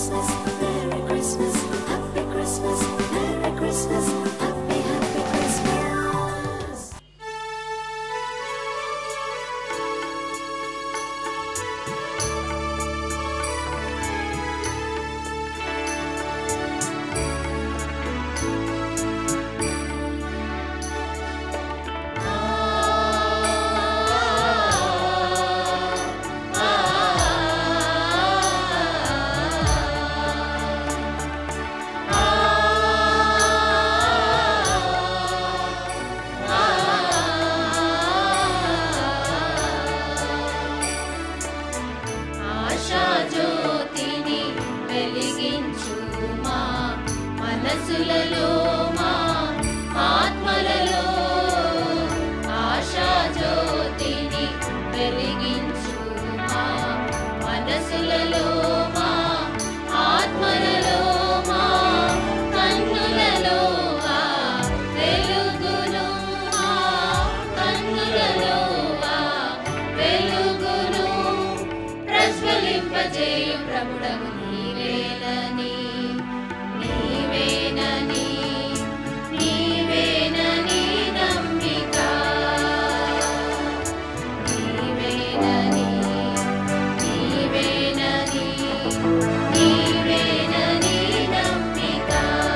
Christmas, Merry Christmas, Happy Christmas, Merry Christmas, Happy, Happy Christmas. ఆశాజ్యోతిని వెలిగించుమా మనసులలో మా ఆత్మలలో ఆశాజ్యోతిని వెలిగించుమా మనసులలో మా ఆత్మలలో మా కన్నులలో ఆ వెలుగును మా కన్నులలో ఆ వెలుగును ప్రజ్వలింపజేయు ప్రభుడవు నీవేనని నీవేనని నీవేనని నమ్మిక నీవేనని నీవేనని నీవేనని నమ్మిక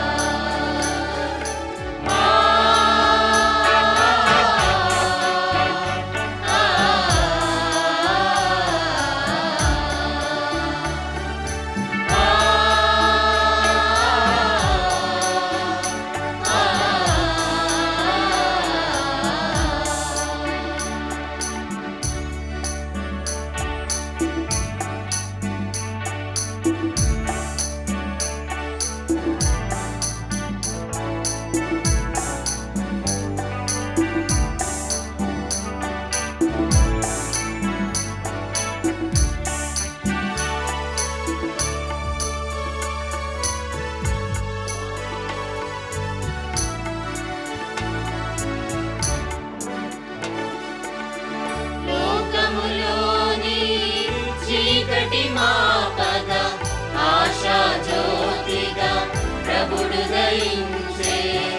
లోకములోని చీకటి మాపద ఆశా జ్యోతిగా ప్రభుడు దయించే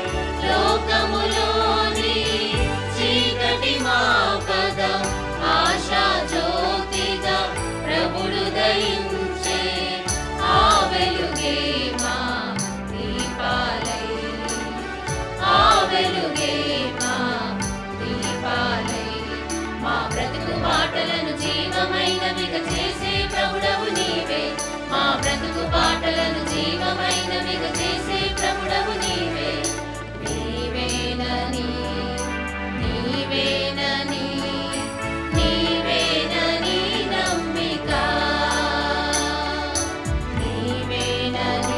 లోకములోని చీకటి మాపద ఆశా జ్యోతిగా ప్రభుడు దయించే ఆ వెలుగే మా దీపాలై ఆ వెలుగే మా దీపాలై మా బ్రతుకు పాటలను జీవమైనవిగా చేసే ప్రభుడవు నీవే మా బ్రతుకు పాటలను జీవమైనవిగా చేసే ప్రభుడవు నీవే నీవేనని నీవేనని నీవేనని నమ్మిక నీవేనని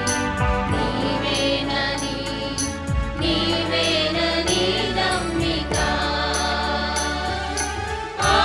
నీవేనని నీవేనని నమ్మిక ఆ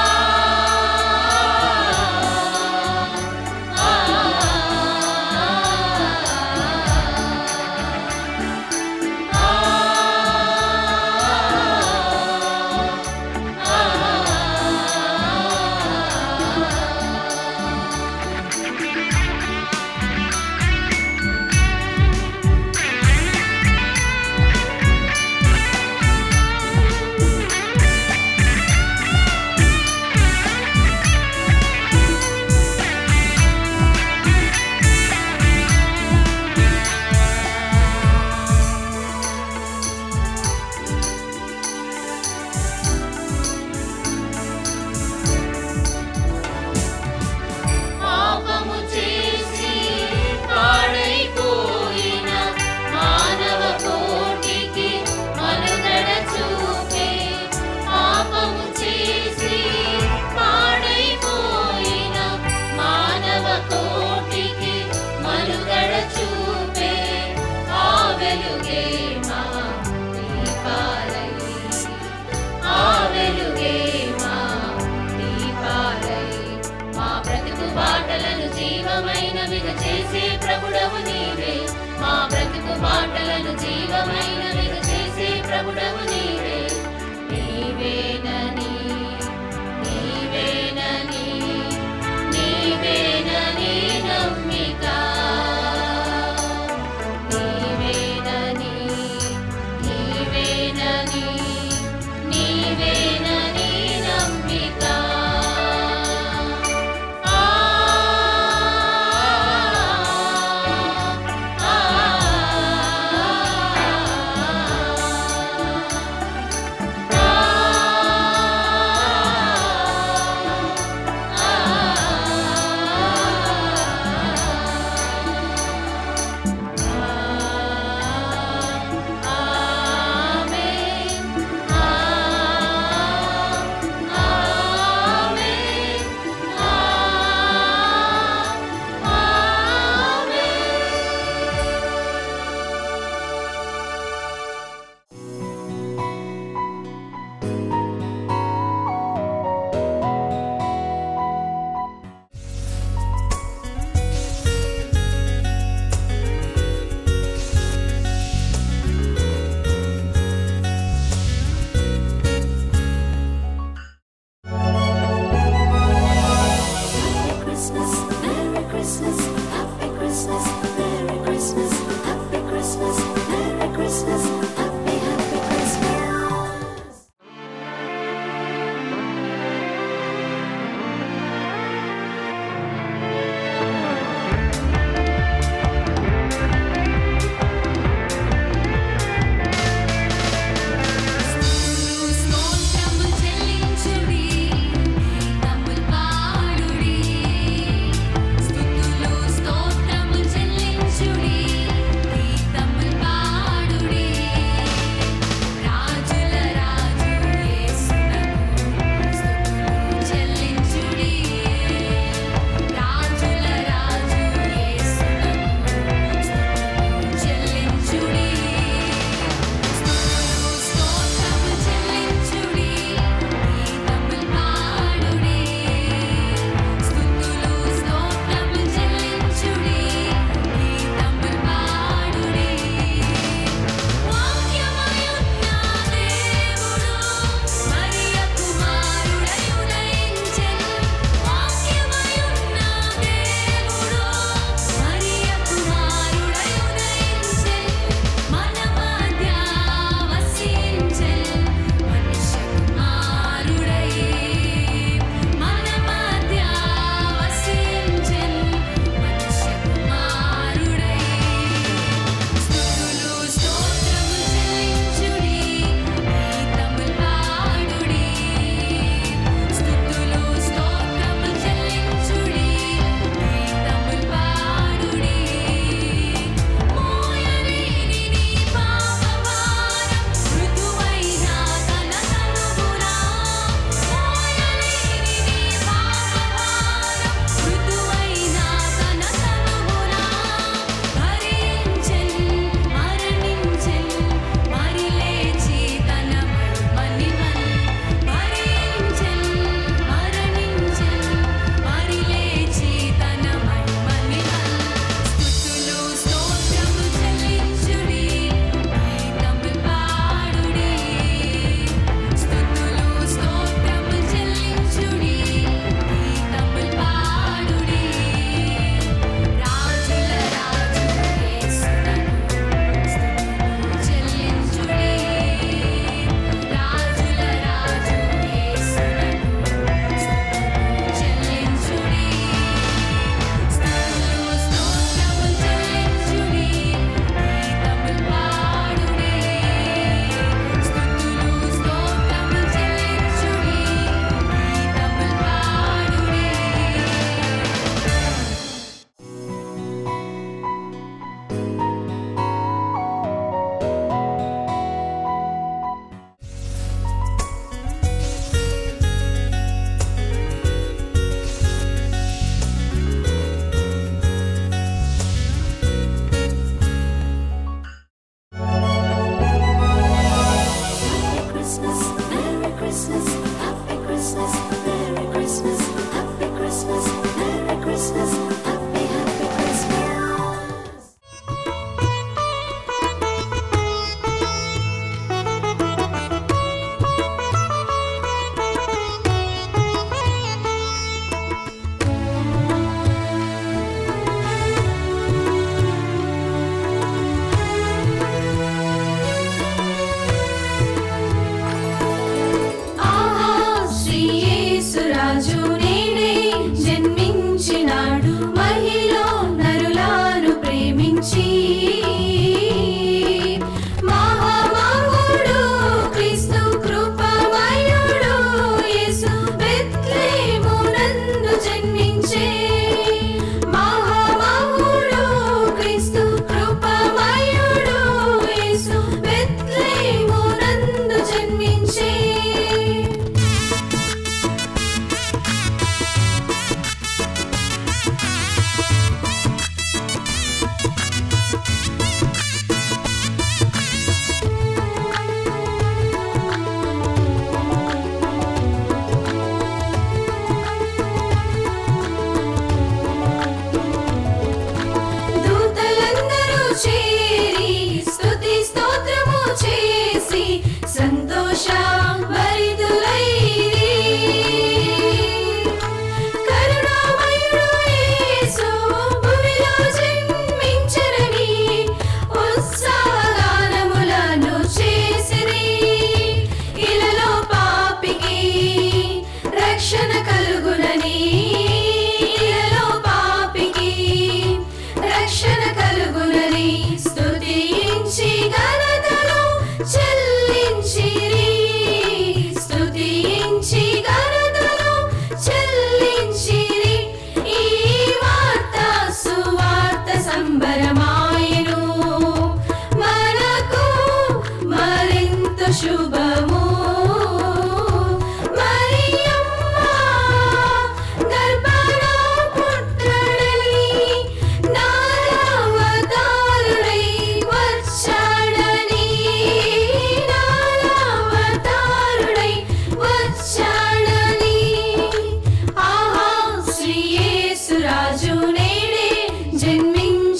పాపము చేసి పాడైపోయిన మానవ కోటికి మనుగడ చూపే పాపము చేసి పాడైపోయిన మానవ కోటికి మనుగడ చూపే ఆ వెలుగే మా దీపాలై ఆ వెలుగే మా దీపాలై మా బ్రతుకు బాటలను జీవమైనవిగా చేసే ప్రభుడవు నీవే మా బ్రతుకు బాటలను జీవమైనవిగా చేసే ప్రభుడవు నీవే నీవేనని నీవేనని నీవేనని నమ్మిక Christmas, Merry Christmas, Happy Christmas, Merry Christmas, Happy, Happy Christmas. స్తోత్రము చెల్లించుడి తమ్ముల్ పాడుడి స్తుతులు స్తోత్రము చెల్లించుడి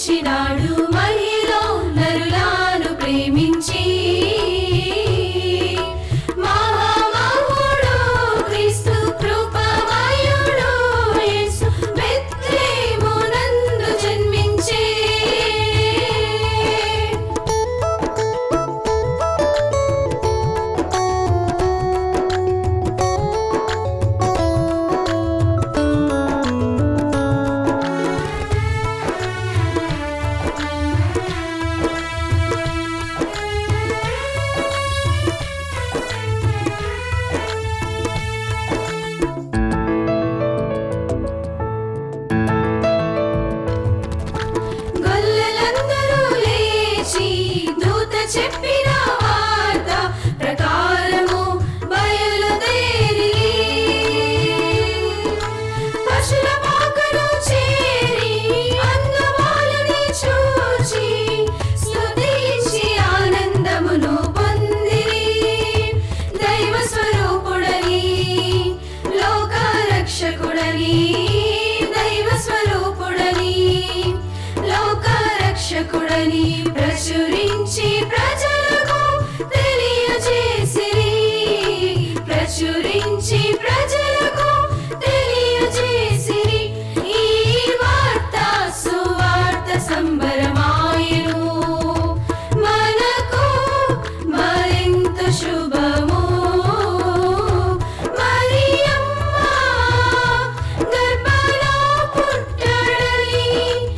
జన్మించినాడు మహిలో నరులాను ప్రేమించి మహామహుడు క్రీస్తు కృపమయుడు యేసు బెత్లెహేమునందు జన్మించే గొల్లలందరూ లేచి దూత చెప్పిన వార్త ప్రకారము బయలుదేరి పశుల పాకను చేరి అందమాలని చూచి స్తుతించి ఆనందమును పొందిరి దైవ స్వరూపుడని లోక రక్షకుడని దైవ స్వరూపుడని లోక రక్షకుడని ప్రచురించి ప్రజలకు తెలియజేసిరి ప్రచురించి ప్రజలకు తెలియజేసిరి ఈ వార్త సువార్త సంబరమాయను మనకు మరింత శుభము మరియమ్మ గర్భలో పుట్టడని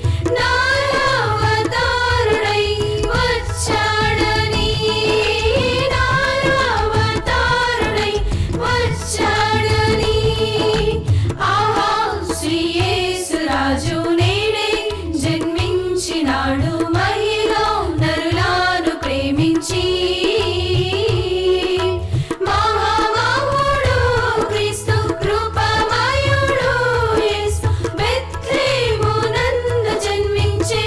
నారావతారుడై వచ్చాడని నారావతారుడై వచ్చాడని ఆహా శ్రీ యేసు రాజు నేడే జన్మించినాడు మహిలో నరులాను ప్రేమించి మహామహుడు క్రీస్తు కృపమయుడు యేసు బెత్లెహేమునందు జన్మించే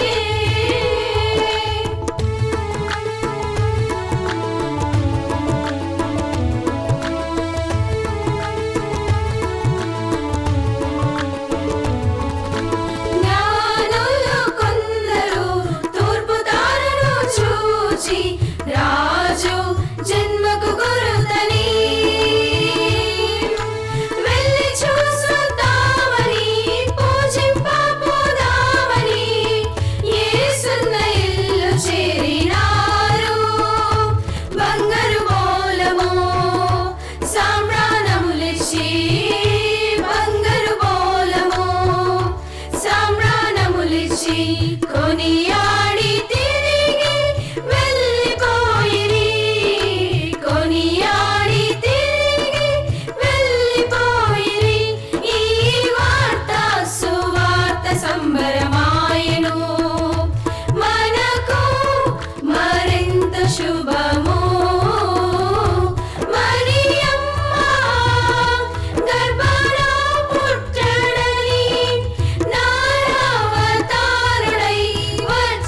జ్ఞానులు కొందరు తూర్పు తారను చూచి రాజు జన్మకు గురుతని వెళ్ళి చూసుతామని పూజింపబోదామని యేసున్న ఇల్లు చేరినారు బంగారు మూలము సామ్రాణములిచ్చి బంగారు మూలము సామ్రాణములిచ్చి కొనియాడి తిరిగి వెళ్ళిపోయిరి కొనియాడి తిరిగి వెళ్ళిపోయిరి ఈ వార్త సువార్త సంబరమాయను మనకు మరింత శుభము మరియమ్మ గర్భలో పుట్టడని నారావతారుడై వచ్చాడని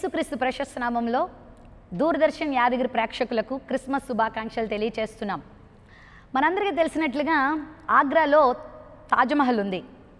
యేసుక్రీస్తు ప్రశస్త నామంలో దూరదర్శన్ యాదగిరి ప్రేక్షకులకు క్రిస్మస్ శుభాకాంక్షలు తెలియచేస్తున్నాం మనందరికీ తెలిసినట్లుగా ఆగ్రాలో తాజ్మహల్ ఉంది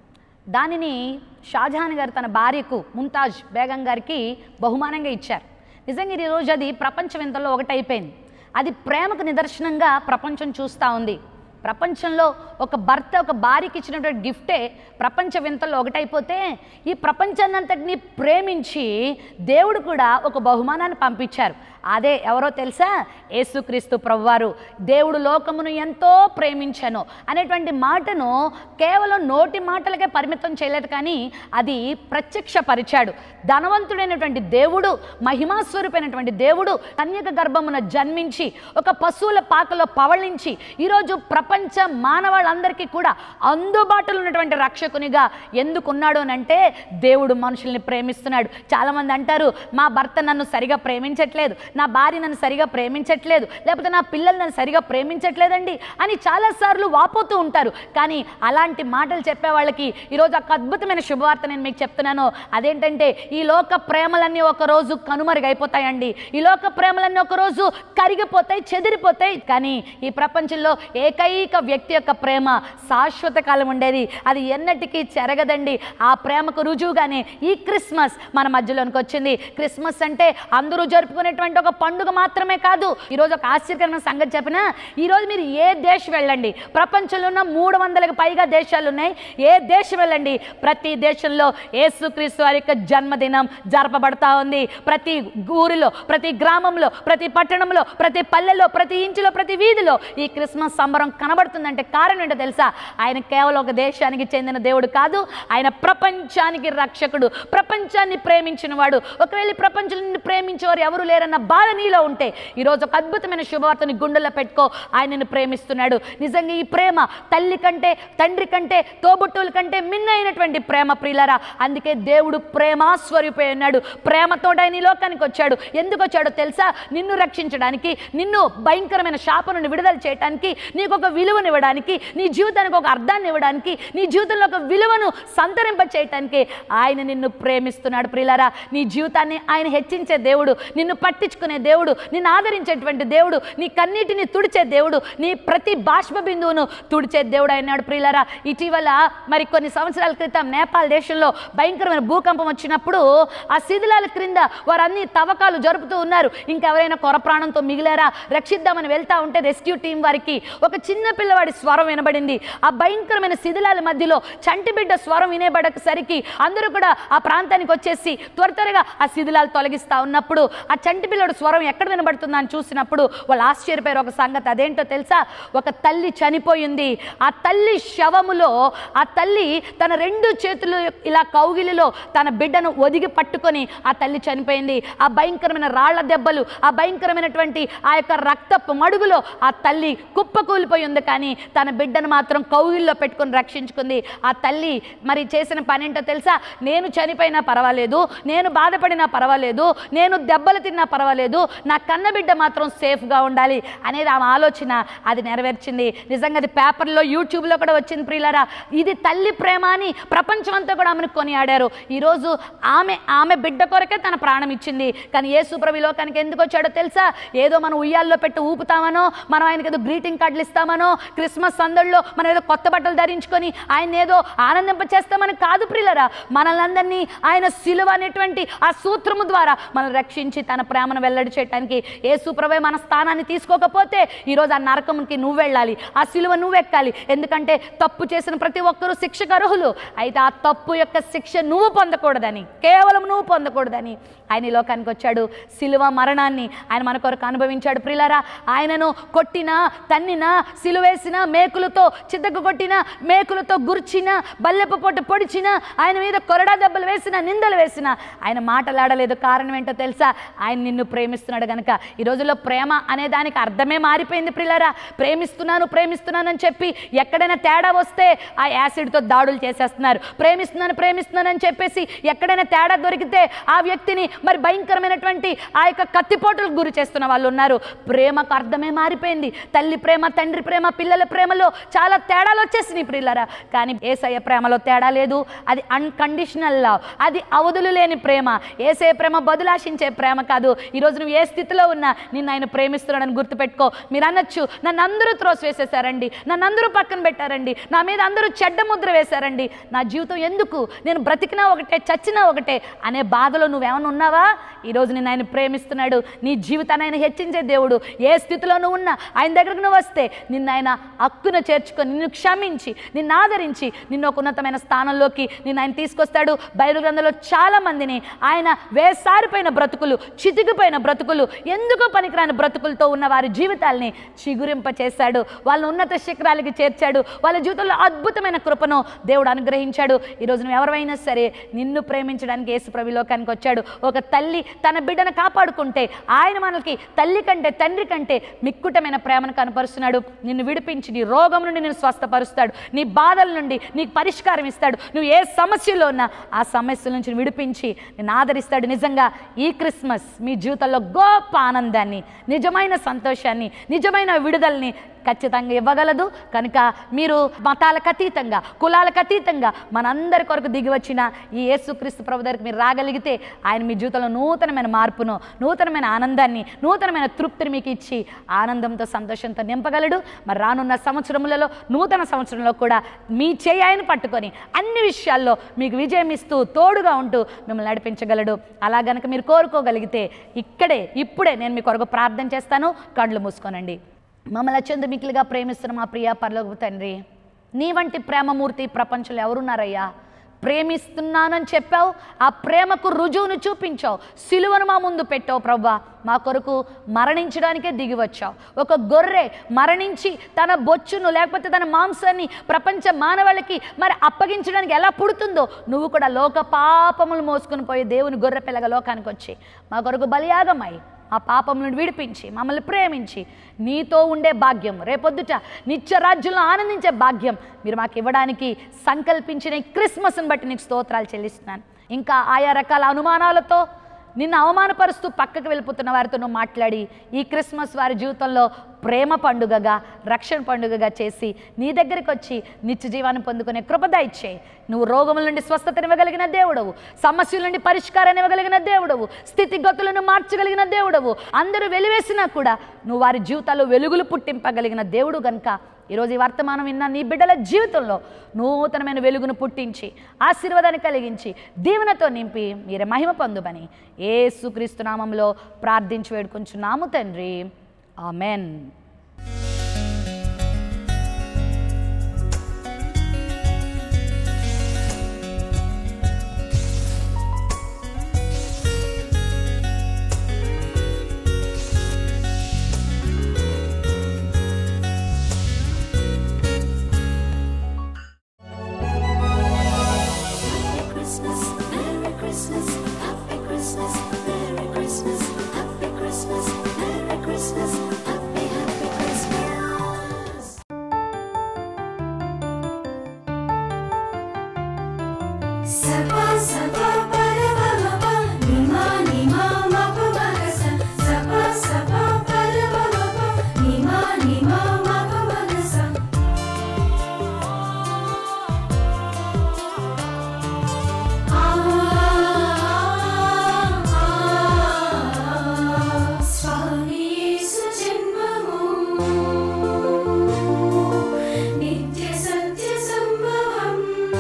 దానిని షాజహాన్ గారు తన భార్యకు ముంతాజ్ బేగం గారికి బహుమానంగా ఇచ్చారు నిజంగా ఈ రోజు అది ప్రపంచ వింతల్లో ఒకటైపోయింది అది ప్రేమకు నిదర్శనంగా ప్రపంచం చూస్తూ ఉంది ప్రపంచంలో ఒక భర్త ఒక భార్యకి ఇచ్చినటువంటి గిఫ్టే ప్రపంచ వింతల్లో ఒకటైపోతే ఈ ప్రపంచాన్నంతటిని ప్రేమించి దేవుడు కూడా ఒక బహుమానాన్ని పంపించారు అదే ఎవరో తెలుసా యేసుక్రీస్తు ప్రభువారు దేవుడు లోకమును ఎంతో ప్రేమించను అనేటువంటి మాటను కేవలం నోటి మాటలకే పరిమితం చేయలేదు కానీ అది ప్రత్యక్షపరిచాడు ధనవంతుడైనటువంటి దేవుడు మహిమాస్వరూపైనటువంటి దేవుడు కన్యక గర్భమున జన్మించి ఒక పశువుల పాకలో పవళించి ఈరోజు ప్రపంచ మానవాళ్ళందరికీ కూడా అందుబాటులో ఉన్నటువంటి రక్షకునిగా ఎందుకున్నాడు అని అంటే దేవుడు మనుషుల్ని ప్రేమిస్తున్నాడు చాలామంది అంటారు మా భర్త నన్ను సరిగా ప్రేమించట్లేదు నా భార్య నన్ను సరిగా ప్రేమించట్లేదు లేకపోతే నా పిల్లలు నన్ను సరిగా ప్రేమించట్లేదండి అని చాలాసార్లు వాపోతూ ఉంటారు కానీ అలాంటి మాటలు చెప్పే వాళ్ళకి ఈరోజు ఒక అద్భుతమైన శుభవార్త నేను మీకు చెప్తున్నాను అదేంటంటే ఈ లోక ప్రేమలన్నీ ఒక రోజు కనుమరుగైపోతాయండి ఈ లోక ప్రేమలన్నీ ఒక రోజు కరిగిపోతాయి చెదిరిపోతాయి కానీ ఈ ప్రపంచంలో ఏకైక వ్యక్తి యొక్క ప్రేమ శాశ్వత కాలం ఉండేది అది ఎన్నటికీ చెరగదండి ఆ ప్రేమకు రుజువుగానే ఈ క్రిస్మస్ మన మధ్యలోనికి వచ్చింది క్రిస్మస్ అంటే అందరూ జరుపుకునేటువంటి ఒక పండుగ మాత్రమే కాదు ఈరోజు ఒక ఆశ్చర్యకరమైన సంగతి చెప్పిన ఈరోజు మీరు ఏ దేశం వెళ్ళండి ప్రపంచంలో ఉన్న మూడు వందలకు పైగా దేశాలు ఉన్నాయి ఏ దేశం వెళ్ళండి ప్రతి దేశంలో యేసుక్రీస్తు వారి యొక్క జన్మదినం జరపబడతా ఉంది ప్రతి ఊరిలో ప్రతి గ్రామంలో ప్రతి పట్టణంలో ప్రతి పల్లెలో ప్రతి ఇంచులో ప్రతి వీధిలో ఈ క్రిస్మస్ సంబరం కనబడుతుందంటే కారణం ఏంటో తెలుసా ఆయన కేవలం ఒక దేశానికి చెందిన దేవుడు కాదు ఆయన ప్రపంచానికి రక్షకుడు ప్రపంచాన్ని ప్రేమించిన వాడు ఒకవేళ ఈ ప్రపంచం నుండి ప్రేమించేవారు ఎవరు లేరన్న బాధ నీలో ఉంటే ఈరోజు ఒక అద్భుతమైన శుభవార్తని గుండెల్లో పెట్టుకో ఆయన నిన్ను ప్రేమిస్తున్నాడు నిజంగా ఈ ప్రేమ తల్లి కంటే తండ్రి కంటే తోబుట్టువుల కంటే మిన్నైనటువంటి ప్రేమ ప్రియులరా అందుకే దేవుడు ప్రేమాస్వరూపై ఉన్నాడు ప్రేమతో ఆయన ఈ లోకానికి వచ్చాడు ఎందుకు వచ్చాడో తెలుసా నిన్ను రక్షించడానికి నిన్ను భయంకరమైన శాప నుండి విడుదల చేయడానికి నీకు ఒక విలువనివ్వడానికి నీ జీవితానికి ఒక అర్థాన్ని ఇవ్వడానికి నీ జీవితంలో ఒక విలువను సంతరింప చేయటానికి ఆయన నిన్ను ప్రేమిస్తున్నాడు ప్రియులారా నీ జీవితాన్ని ఆయన హెచ్చించే దేవుడు నిన్ను పట్టించుకునే దేవుడు నిన్ను ఆదరించేటువంటి దేవుడు నీ కన్నీటిని తుడిచే దేవుడు నీ ప్రతి బాష్ప బిందువును తుడిచే దేవుడు అయినాడు ప్రియులారా ఇటీవల మరి కొన్ని సంవత్సరాల క్రితం నేపాల్ దేశంలో భయంకరమైన భూకంపం వచ్చినప్పుడు ఆ శిథిలాల క్రింద వారు అన్ని తవ్వకాలు జరుపుతూ ఉన్నారు ఇంకెవరైనా కొర ప్రాణంతో మిగిలారా రక్షిద్దామని వెళ్తా ఉంటే రెస్క్యూ టీం వారికి ఒక చిన్న పిల్లవాడి స్వరం వినబడింది ఆ భయంకరమైన శిథిలాల మధ్యలో చంటి బిడ్డ స్వరం వినేబడేసరికి అందరూ కూడా ఆ ప్రాంతానికి వచ్చేసి త్వర త్వరగా ఆ శిథిలాలు తొలగిస్తా ఉన్నప్పుడు ఆ చంటి పిల్లడు స్వరం ఎక్కడ వినబడుతుందా అని చూసినప్పుడు వాళ్ళు ఆశ్చర్యపోయారు ఒక సంగతి అదేంటో తెలుసా ఒక తల్లి చనిపోయింది ఆ తల్లి శవములో ఆ తల్లి తన రెండు చేతులు ఇలా కౌగిలిలో తన బిడ్డను ఒదిగి పట్టుకొని ఆ తల్లి చనిపోయింది ఆ భయంకరమైన రాళ్ల దెబ్బలు ఆ భయంకరమైనటువంటి ఆ యొక్క రక్తపు మడుగులో ఆ తల్లి కుప్పకూలిపోయి ఉంది కానీ తన బిడ్డను మాత్రం కౌగిల్లో పెట్టుకొని రక్షించుకుంది ఆ తల్లి మరి చేసిన పని ఏంటో తెలుసా నేను చనిపోయినా పర్వాలేదు నేను బాధపడినా పర్వాలేదు నేను దెబ్బలు తిన్నా పర్వాలేదు నా కన్న బిడ్డ మాత్రం సేఫ్గా ఉండాలి అనేది ఆమె ఆలోచన అది నెరవేర్చింది నిజంగా అది పేపర్లో యూట్యూబ్లో కూడా వచ్చింది ప్రియులారా ఇది తల్లి ప్రేమ అని ప్రపంచం అంతా కూడా ఆమెను కొనియాడారు ఈరోజు ఆమె ఆమె బిడ్డ కొరకే తన ప్రాణం ఇచ్చింది కానీ ఏ సుప్రభి లోకానికి ఎందుకు వచ్చాడో తెలుసా ఏదో మనం ఉయ్యాల్లో పెట్టి ఊపుతామనో మనం ఆయనకి ఏదో గ్రీటింగ్ కార్డులు ఇస్తామనో క్రిస్మస్ సందడిలో మనం ఏదో కొత్త బట్టలు ధరించుకొని ఆయన ఏదో ఆనందింప చేస్తామని కాదు ప్రియులరా మనల్ని ఆయన సిలువ అనేటువంటి ఆ సూత్రము ద్వారా మనం రక్షించి తన ప్రేమను వెల్లడి చేయడానికి ఏ సుప్రభే మన స్థానాన్ని తీసుకోకపోతే ఈరోజు ఆ నరకంకి నువ్వు వెళ్ళాలి ఆ సిలువ నువ్వు ఎక్కాలి ఎందుకంటే తప్పు చేసిన ప్రతి ఒక్కరూ శిక్షకు అర్హులు అయితే ఆ తప్పు యొక్క శిక్ష నువ్వు పొందకూడదని కేవలం నువ్వు పొందకూడదని ఆయన ఈ లోకానికి వచ్చాడు సిలువ మరణాన్ని ఆయన మన కొరకు అనుభవించాడు ప్రిలారా ఆయనను కొట్టినా తన్నినా సిలువేసిన మేకులతో చిద్దకు కొట్టిన మేకులతో గుర్చిన బల్లెపు పొట్టు పొడిచిన ఆయన మీద కొరడా దెబ్బలు వేసిన నిందలు వేసిన ఆయన మాటలాడలేదు కారణం ఏంటో తెలుసా ఆయన నిన్ను ప్రేమిస్తున్నాడు గనక ఈ రోజుల్లో ప్రేమ అనే దానికి అర్థమే మారిపోయింది ప్రిలారా ప్రేమిస్తున్నాను ప్రేమిస్తున్నాను అని చెప్పి ఎక్కడైనా తేడా వస్తే ఆ యాసిడ్తో దాడులు చేసేస్తున్నారు ప్రేమిస్తున్నాను ప్రేమిస్తున్నాను అని చెప్పేసి ఎక్కడైనా తేడా దొరికితే ఆ వ్యక్తిని మరి భయంకరమైనటువంటి ఆ యొక్క కత్తిపోటులకు గురి చేస్తున్న వాళ్ళు ఉన్నారు ప్రేమకు అర్థమే మారిపోయింది తల్లి ప్రేమ తండ్రి ప్రేమ ప్రేమ పిల్లల ప్రేమలో చాలా తేడాలు వచ్చేసినాయి ప్రిల్లరా కానీ ఏసయ్య ప్రేమలో తేడా లేదు అది అన్కండిషనల్ లవ్ అది అవధులు లేని ప్రేమ ఏసే ప్రేమ బదులాశించే ప్రేమ కాదు ఈరోజు నువ్వు ఏ స్థితిలో ఉన్నా నిన్ను ఆయన ప్రేమిస్తున్నాడని గుర్తుపెట్టుకో మీరు అనొచ్చు నన్ను అందరూ త్రోసి వేసేసారండి నన్ను అందరూ పక్కన పెట్టారండి నా మీద అందరూ చెడ్డ ముద్ర వేశారండి నా జీవితం ఎందుకు నేను బ్రతికినా ఒకటే చచ్చినా ఒకటే అనే బాధలో నువ్వేమైనా ఉన్నావా ఈరోజు నిన్ను ఆయన ప్రేమిస్తున్నాడు నీ జీవితాన్ని ఆయన హెచ్చించే దేవుడు ఏ స్థితిలో నువ్వు ఉన్నా ఆయన దగ్గరకు నువ్వు వస్తే నిన్ను ఆయన హక్కున చేర్చుకొని నిన్ను క్షమించి నిన్ను ఆదరించి నిన్ను ఒక ఉన్నతమైన స్థానంలోకి నిన్ను ఆయన తీసుకొస్తాడు బైబిల్ గ్రంథంలో చాలా మందిని ఆయన వేసారిపోయిన బ్రతుకులు చితికిపోయిన బ్రతుకులు ఎందుకు పనికిరాని బ్రతుకులతో ఉన్న వారి జీవితాల్ని చిగురింప చేశాడు వాళ్ళని ఉన్నత శిఖరాలకి చేర్చాడు వాళ్ళ జీవితంలో అద్భుతమైన కృపను దేవుడు అనుగ్రహించాడు ఈరోజు నువ్వు ఎవరైనా సరే నిన్ను ప్రేమించడానికి యేసు ప్రభు లోకానికి వచ్చాడు ఒక తల్లి తన బిడ్డను కాపాడుకుంటే ఆయన మనకి తల్లి కంటే తండ్రి కంటే మిక్కుటమైన ప్రేమను కనపరుస్తున్నాడు నిన్ను విడిపించి నీ రోగం నుండి నేను స్వస్థపరుస్తాడు నీ బాధల నుండి నీకు పరిష్కారం ఇస్తాడు నువ్వు ఏ సమస్యలో ఉన్నా ఆ సమస్యల నుంచి విడిపించి నేను ఆదరిస్తాడు నిజంగా ఈ క్రిస్మస్ మీ జీవితంలో గొప్ప ఆనందాన్ని నిజమైన సంతోషాన్ని నిజమైన విడుదలని ఖచ్చితంగా ఇవ్వగలదు కనుక మీరు మతాలకు అతీతంగా కులాలకు అతీతంగా మనందరి కొరకు దిగి వచ్చిన ఈ యేసుక్రీస్తు ప్రభు దగ్గరికి మీరు రాగలిగితే ఆయన మీ జీవితంలో నూతనమైన మార్పును నూతనమైన ఆనందాన్ని నూతనమైన తృప్తిని మీకు ఇచ్చి ఆనందంతో సంతోషంతో నింపగలడు మరి రానున్న సంవత్సరములలో నూతన సంవత్సరంలో కూడా మీ చేయి ఆయన పట్టుకొని అన్ని విషయాల్లో మీకు విజయం ఇస్తూ తోడుగా ఉంటూ మిమ్మల్ని నడిపించగలడు అలా గనక మీరు కోరుకోగలిగితే ఇక్కడే ఇప్పుడే నేను మీ కొరకు ప్రార్థన చేస్తాను కళ్ళు మూసుకోనండి మమ్మల్ని అత్యంత మిక్కిలిగా ప్రేమిస్తున్న మా ప్రియ పరలోక తండ్రి నీ వంటి ప్రేమమూర్తి ఈ ప్రపంచంలో ఎవరున్నారయ్యా ప్రేమిస్తున్నానని చెప్పావు ఆ ప్రేమకు రుజువును చూపించావు సిలువను మా ముందు పెట్టావు ప్రభా మా కొరకు మరణించడానికే దిగి వచ్చావు ఒక గొర్రె మరణించి తన బొచ్చును లేకపోతే తన మాంసాన్ని ప్రపంచ మానవాళికి మరి అప్పగించడానికి ఎలా పుడుతుందో నువ్వు కూడా లోక పాపములు మోసుకుని పోయి దేవుని గొర్రె పిల్లగా లోకానికి వచ్చి మా కొరకు బలియాగమై ఆ పాపం నుండి విడిపించి మమ్మల్ని ప్రేమించి నీతో ఉండే భాగ్యం రేపొద్దుట నిత్య రాజ్యంలో ఆనందించే భాగ్యం మీరు మాకు ఇవ్వడానికి సంకల్పించిన ఈ క్రిస్మస్ని బట్టి నీకు స్తోత్రాలు చెల్లిస్తున్నాను ఇంకా ఆయా రకాల అనుమానాలతో నిన్ను అవమానపరుస్తూ పక్కకు వెళ్ళిపోతున్న వారితో నువ్వు మాట్లాడి ఈ క్రిస్మస్ వారి జీవితంలో ప్రేమ పండుగగా రక్షణ పండుగగా చేసి నీ దగ్గరికి వచ్చి నిత్య జీవాన్ని పొందుకునే కృపద ఇచ్చేయి నువ్వు రోగముల నుండి స్వస్థతను ఇవ్వగలిగిన దేవుడవు సమస్యల నుండి పరిష్కారాన్ని ఇవ్వగలిగిన దేవుడవు స్థితిగతులను మార్చగలిగిన దేవుడవు అందరూ వెలివేసినా కూడా నువ్వు వారి జీవితాల్లో వెలుగులు పుట్టింపగలిగిన దేవుడు గనుక ఈరోజు ఈ వర్తమానం విన్న నీ బిడ్డల జీవితంలో నూతనమైన వెలుగును పుట్టించి ఆశీర్వాదాన్ని కలిగించి దీవెనతో నింపి మీరే మహిమ పొందుమని ఏసుక్రీస్తు నామంలో ప్రార్థించి వేడుకుంటున్నాము తండ్రి amen Happy Christmas, Merry Christmas, Happy Christmas, Merry Christmas, Happy Christmas, Merry Christmas, Happy Happy Christmas. Sapa sapa para pa pa pa, ni ma ni ma ma pa ma ga sa. Sapa sapa para pa pa pa, ni ma ni ma ma pa ma ga sa. స్వామి యేసు జన్మము నిత్య సత్య సంభవం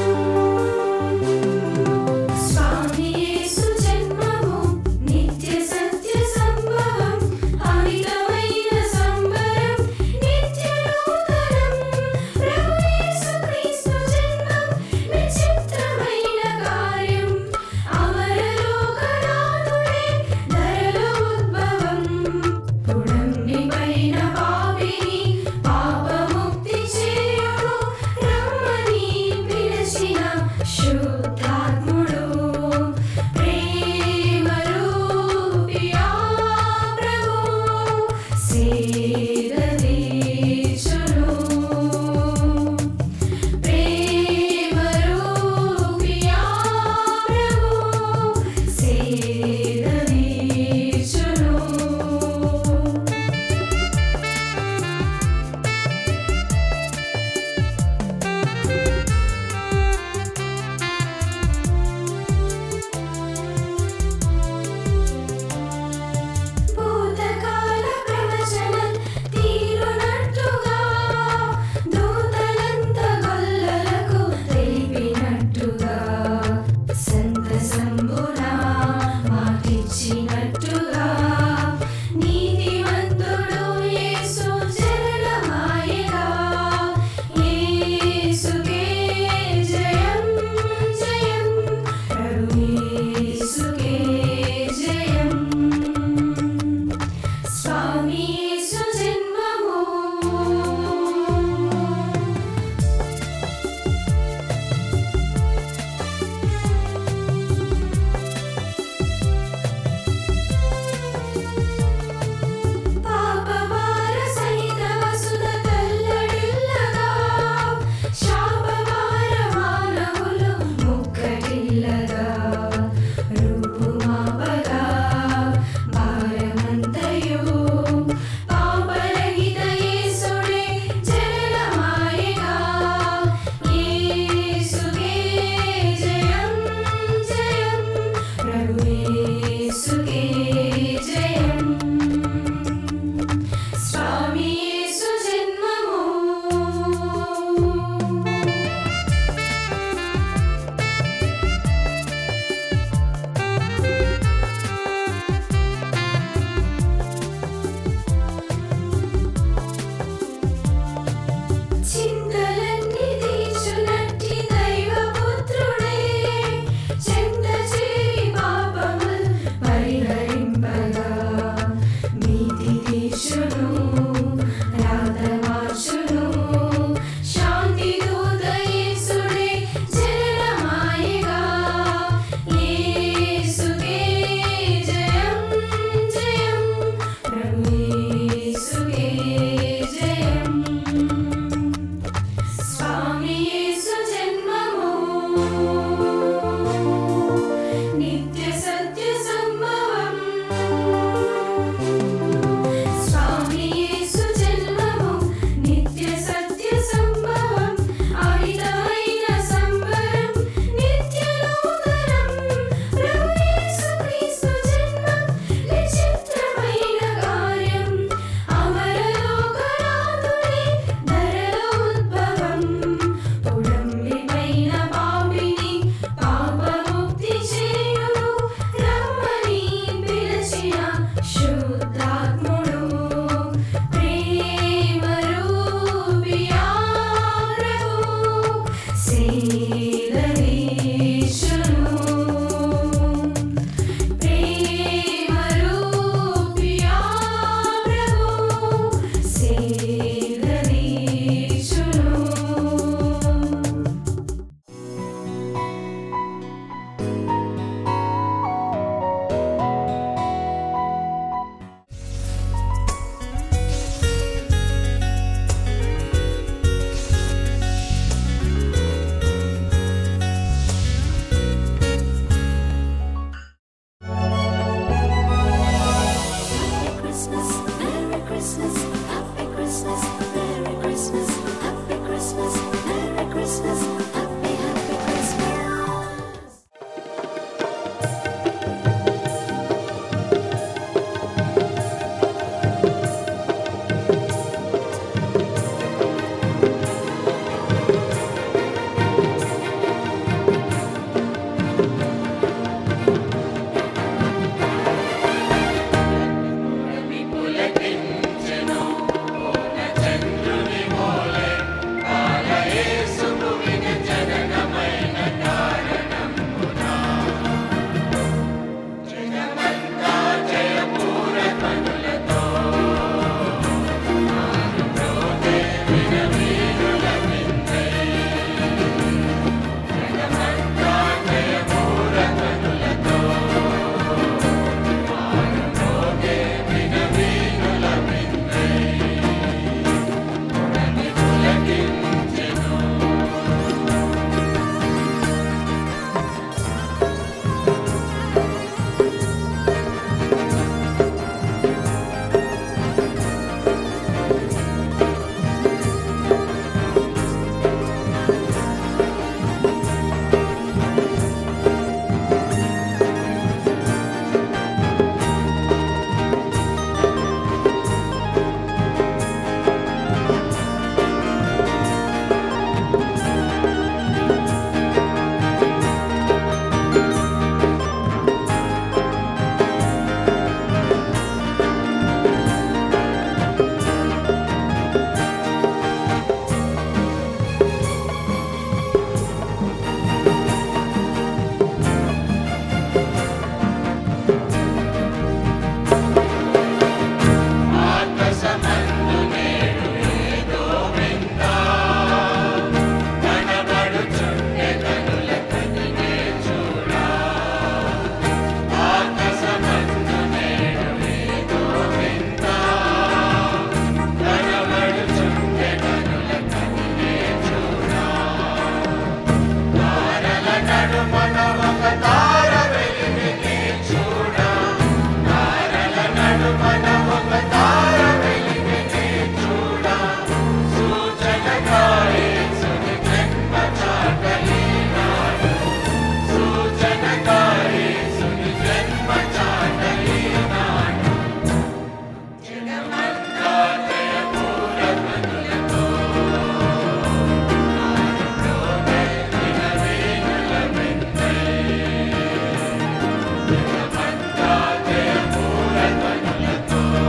స్వామి యేసు జన్మము నిత్య సత్య సంభవం అమితమైన సంబరం నిత్య నూతనం ప్రభు యేసు క్రీస్తు జన్మం విచిత్రమైన కార్యం అమరలోకనాథుడే ధరలో ఉద్భవం పుడంబి పైన పాపిని పాపముక్తి చేయుడు రమ్మని పిలిచిన శుద్ధాత్ముడు ప్రేమరూపియా ప్రభు సేదీర్చును ప్రేమరూపియా ప్రభు సేదీర్చును Christmas, Merry Christmas, Happy Christmas, Merry Christmas, Happy Christmas, Merry Christmas, Happy Happy Christmas. జగమంతా జయపూరధ్వనులతో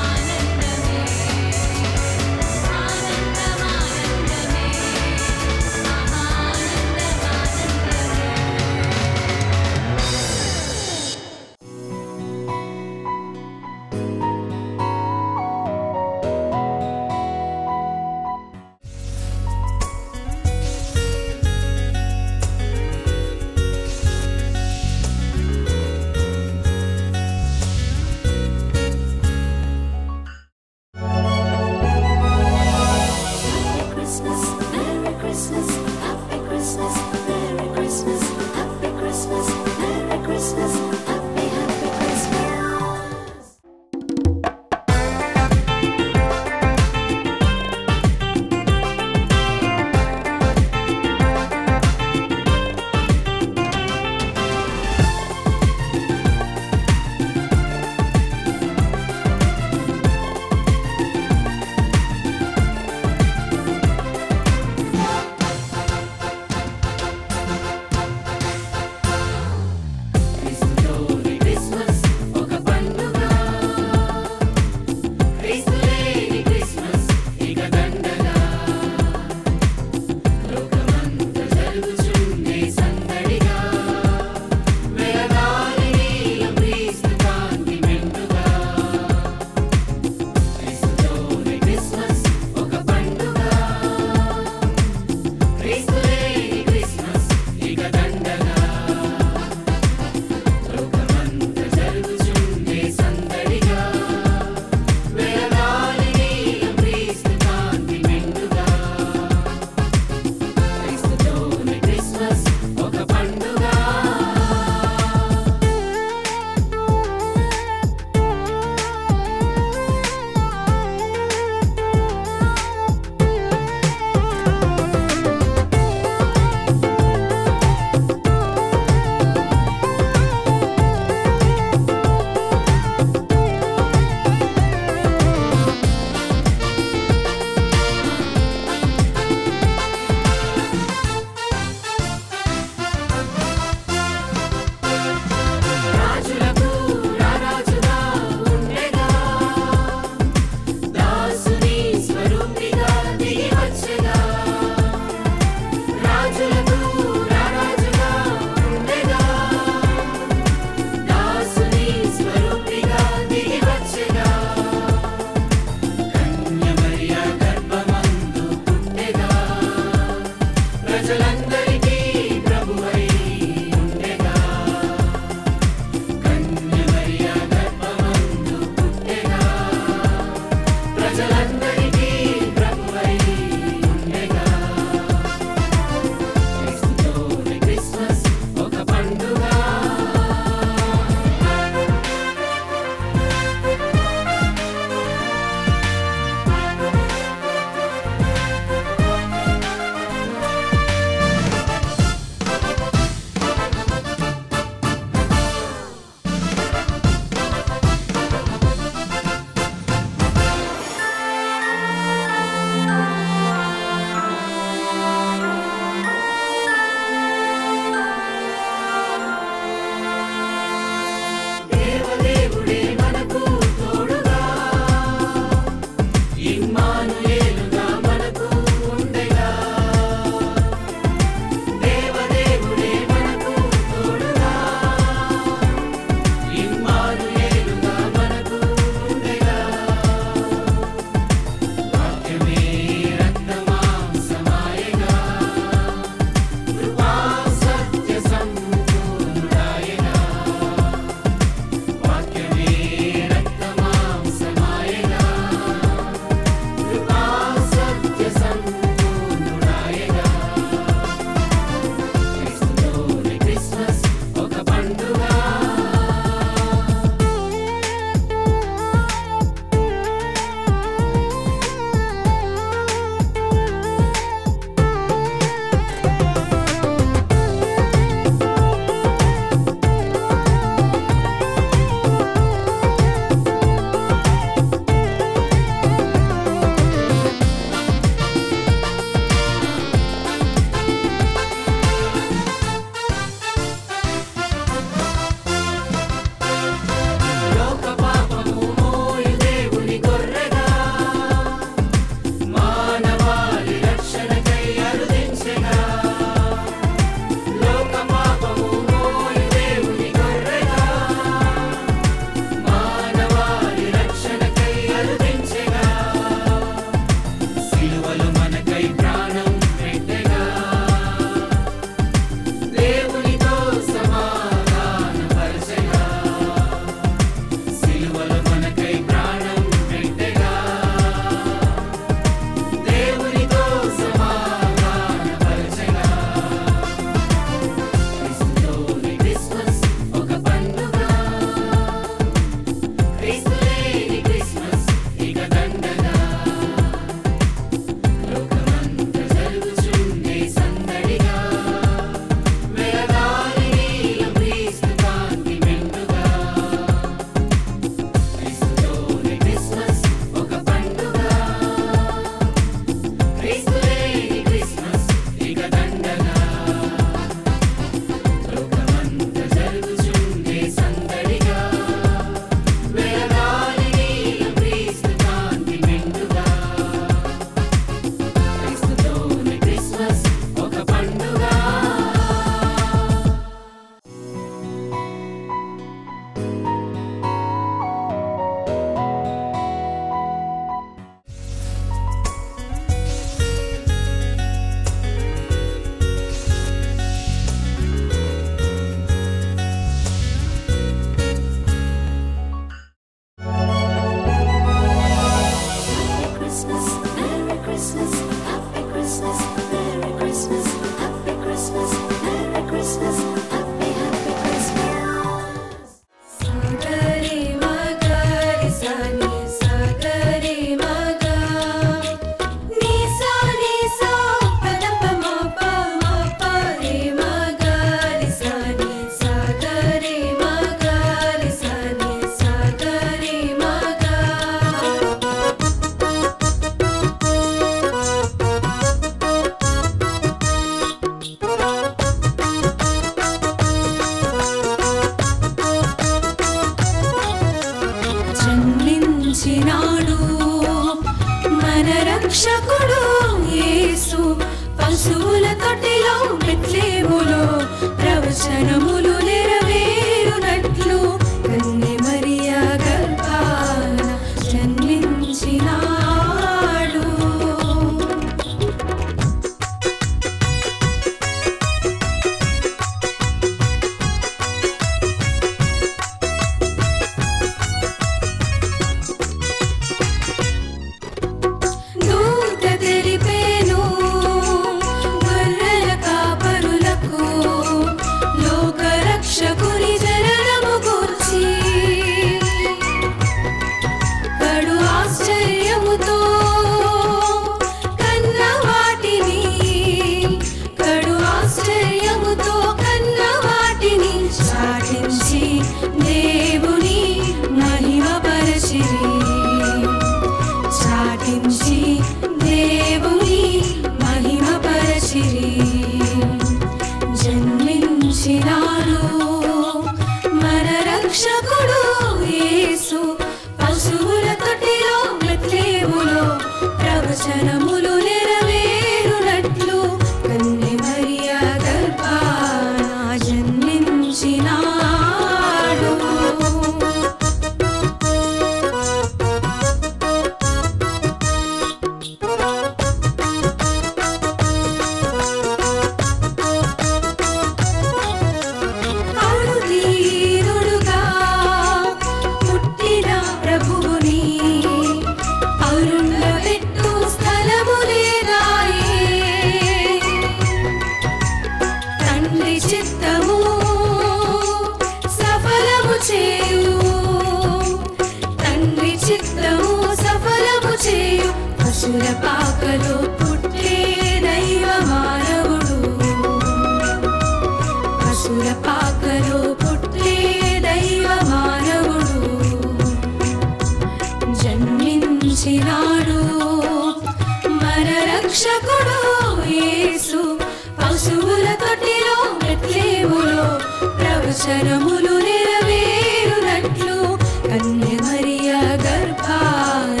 రక్షకుడు యేసు పశువుల తొట్టిలో మెట్లేములో ప్రవచనములు నెరవేరునట్లు కన్య మరియ గర్భాన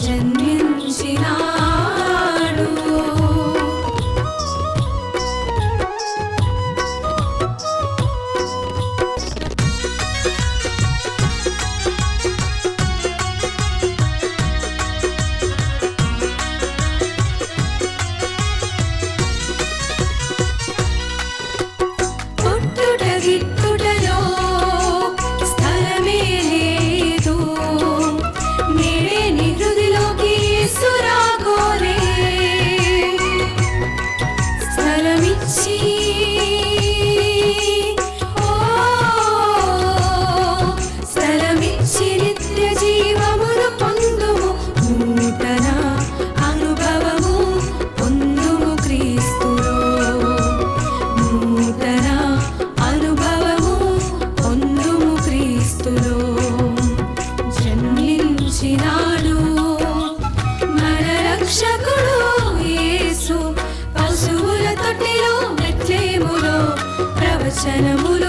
జన్మించినాడు పుట్టుట గిట్టుటలో స్థలమే లేదు నేడే నీ హృదిలోకి సురాగోరే స్థలమిచ్చి ఓ స్థలమిచ్చి నిత్య జీవమును పొందుము నూతన అనుభవము పొందుము క్రీస్తులో నూతన అనుభవము పొందుము క్రీస్తులో జన్మించినాడు మన రక్షకుడు యేసు పశువుల తొట్టిలో మెట్లేములో ప్రవచనములు